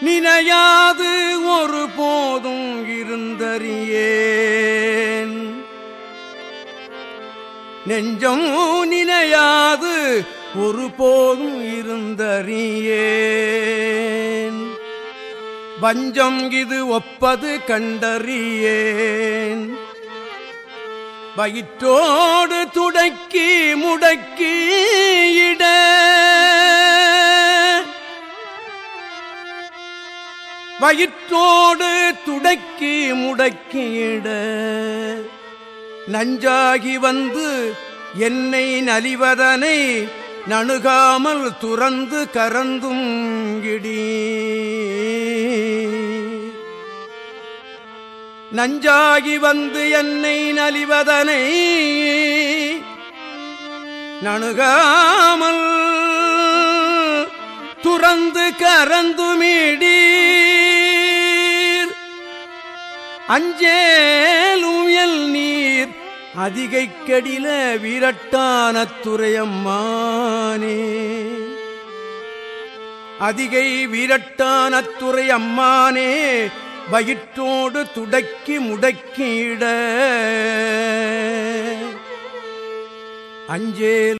நினையாது ஒரு போதும் இருந்தறியேன் நெஞ்சம் நினையாது ஒரு போதும் இருந்தறியேன் வஞ்சம் இது ஒப்பது கண்டறியேன் வயிற்றோடு துடக்கி முடக்கி இட வயிற்றோடு துடக்கி முடக்கியிட நஞ்சாகி வந்து என்னை நலிவதனை நணுகாமல் துறந்து கரந்தும் இடி நஞ்சாகி வந்து என்னை நலிவதனை நணுகாமல் துறந்து கரந்துமிடீர் அஞ்சேலுயல் நீர் அதிகை கடில வீரட்டான துறையம்மானே அதிகை வீரட்டான துறை அம்மானே வயிற்றோடு துடக்கி முடக்கிட அஞ்சேல்